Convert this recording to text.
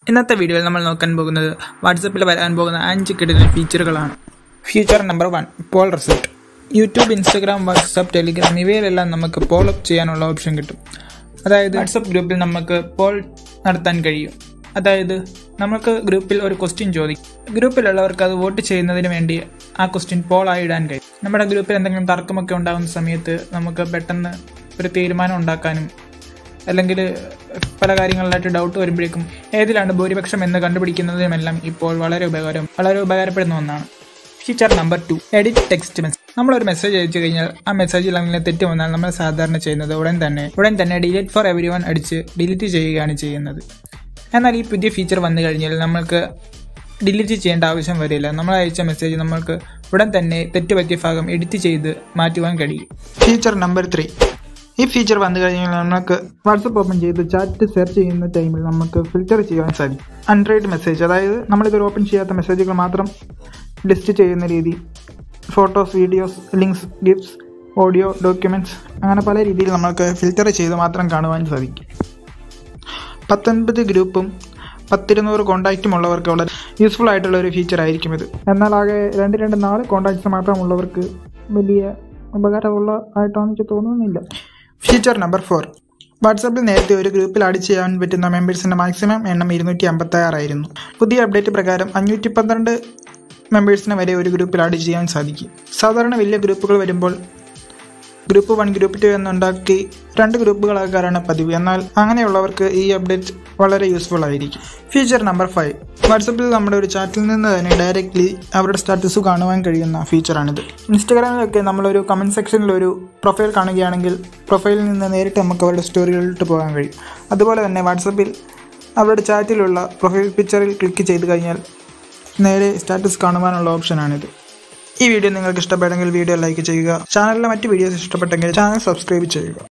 ഇന്നത്തെ വീഡിയോയിൽ നമ്മൾ നോക്കാൻ പോകുന്നത് വാട്സപ്പിൽ വരാൻ പോകുന്ന അഞ്ച് കിടിലൻ ഫീച്ചറുകളാണ് feature number one poll result YouTube Instagram WhatsApp Telegram ഇവയിലെല്ലാം നമുക്ക് പോൾ അപ്പ് ചെയ്യാനുള്ള ഓപ്ഷൻ കിട്ടും അതായത് വാട്സപ്പ് ഗ്രൂപ്പിൽ നമുക്ക് പോൾ നടത്താൻ കഴിയും അതായത് നമുക്ക് ഗ്രൂപ്പിൽ ഒരു ക്വസ്റ്റ്യൻ ചോദിക്കും ഗ്രൂപ്പിലുള്ളവർക്ക് അത് വോട്ട് ചെയ്യുന്നതിന് വേണ്ടി ആ ക്വസ്റ്റ്യൻ പോളായി ഇടാൻ കഴിയും നമ്മുടെ ഗ്രൂപ്പിൽ എന്തെങ്കിലും തർക്കമൊക്കെ ഉണ്ടാകുന്ന സമയത്ത് നമുക്ക് പെട്ടെന്ന് ഒരു തീരുമാനം ഉണ്ടാക്കാനും അല്ലെങ്കിൽ പല കാര്യങ്ങളിലായിട്ട് ഡൗട്ട് വരുമ്പോഴേക്കും ഏതിലാണ് ഭൂരിപക്ഷം എന്ന് കണ്ടുപിടിക്കുന്നതിനുമെല്ലാം ഇപ്പോൾ വളരെ ഉപകാരം വളരെ ഉപകാരപ്പെടുന്ന ഒന്നാണ് feature number two edit text message നമ്മളൊരു മെസ്സേജ് അയച്ചു കഴിഞ്ഞാൽ ആ മെസ്സേജിൽ അങ്ങനെ തെറ്റ് വന്നാൽ നമ്മൾ സാധാരണ ചെയ്യുന്നത് ഉടൻ തന്നെ ഉടൻ തന്നെ ഡിലീറ്റ് ഫോർ എവരി വൺ അടിച്ച് ഡിലീറ്റ് ചെയ്യുകയാണ് ചെയ്യുന്നത് എന്നാൽ ഈ പുതിയ ഫീച്ചർ വന്നു കഴിഞ്ഞാൽ നമ്മൾക്ക് ഡിലീറ്റ് ചെയ്യേണ്ട ആവശ്യം വരില്ല നമ്മൾ അയച്ച മെസ്സേജ് നമ്മൾക്ക് ഉടൻ തന്നെ തെറ്റുപറ്റിയ ഭാഗം എഡിറ്റ് ചെയ്ത് മാറ്റുവാൻ കഴിയും ഫീച്ചർ നമ്പർ ത്രീ ഈ ഫീച്ചർ വന്നു കഴിഞ്ഞാൽ നമുക്ക് വാട്സപ്പ് ഓപ്പൺ ചെയ്ത് ചാറ്റ് സെർച്ച് ചെയ്യുന്ന ടൈമിൽ നമുക്ക് ഫിൽറ്റർ ചെയ്യാൻ സാധിക്കും അൺറൈഡ് മെസ്സേജ് അതായത് നമ്മളിതൊരു ഓപ്പൺ ചെയ്യാത്ത മെസ്സേജുകൾ മാത്രം ലിസ്റ്റ് ചെയ്യുന്ന രീതി photos videos links gifts audio documents അങ്ങനെ പല രീതിയിൽ നമുക്ക് ഫിൽറ്റർ ചെയ്ത് മാത്രം കാണുവാൻ സാധിക്കും പത്തൊൻപത് ഗ്രൂപ്പും പത്തിരുന്നൂറ് കോണ്ടാക്റ്റും ഉള്ളവർക്ക് വളരെ യൂസ്ഫുൾ ആയിട്ടുള്ള ഒരു ഫീച്ചർ ആയിരിക്കും ഇത് എന്നാൽ ആകെ രണ്ട് രണ്ട് നാല് കോണ്ടാക്ട്സ് മാത്രമുള്ളവർക്ക് വലിയ ഉപകാരമുള്ള ആയിട്ടാണെന്ന് എനിക്ക് തോന്നുന്നില്ല ഫീച്ചർ നമ്പർ ഫോർ വാട്സാപ്പിൽ നേരത്തെ ഒരു ഗ്രൂപ്പിൽ ആഡ് ചെയ്യാൻ പറ്റുന്ന മെമ്പേഴ്സിൻ്റെ മാക്സിമം എണ്ണം ഇരുന്നൂറ്റി അമ്പത്തി ആറായിരുന്നു പുതിയ അപ്ഡേറ്റ് പ്രകാരം അഞ്ഞൂറ്റി പന്ത്രണ്ട് മെമ്പേഴ്സിനെ വരെ ഒരു ഗ്രൂപ്പിൽ ആഡ് ചെയ്യാൻ സാധിക്കും സാധാരണ വലിയ ഗ്രൂപ്പുകൾ വരുമ്പോൾ ഗ്രൂപ്പ് വൺ ഗ്രൂപ്പ് ടു എന്നുണ്ടാക്കി രണ്ട് ഗ്രൂപ്പുകളാക്കാറാണ് പതിവ് എന്നാൽ അങ്ങനെയുള്ളവർക്ക് ഈ അപ്ഡേറ്റ് വളരെ യൂസ്ഫുൾ ആയിരിക്കും ഫീച്ചർ നമ്പർ ഫൈവ് വാട്സപ്പിൽ നമ്മുടെ ഒരു ചാറ്റിൽ നിന്ന് തന്നെ ഡയറക്റ്റ്ലി അവരുടെ സ്റ്റാറ്റസ് കാണുവാൻ കഴിയുന്ന ഫീച്ചറാണിത് ഇൻസ്റ്റാഗ്രാമിലൊക്കെ നമ്മളൊരു കമൻറ്റ് സെക്ഷനിൽ ഒരു പ്രൊഫൈൽ കാണുകയാണെങ്കിൽ പ്രൊഫൈലിൽ നിന്ന് നേരിട്ട് നമുക്ക് അവരുടെ സ്റ്റോറികളിലോട്ട് പോകാൻ കഴിയും അതുപോലെ തന്നെ വാട്സപ്പിൽ അവരുടെ ചാറ്റിലുള്ള പ്രൊഫൈൽ പിക്ചറിൽ ക്ലിക്ക് ചെയ്ത് കഴിഞ്ഞാൽ നേരെ സ്റ്റാറ്റസ് കാണുവാനുള്ള ഓപ്ഷനാണിത് ഈ വീഡിയോ നിങ്ങൾക്ക് ഇഷ്ടപ്പെട്ടെങ്കിൽ വീഡിയോ ലൈക്ക് ചെയ്യുക ചാനലിലെ മറ്റ് വീഡിയോസ് ഇഷ്ടപ്പെട്ടെങ്കിൽ ചാനൽ സബ്സ്ക്രൈബ് ചെയ്യുക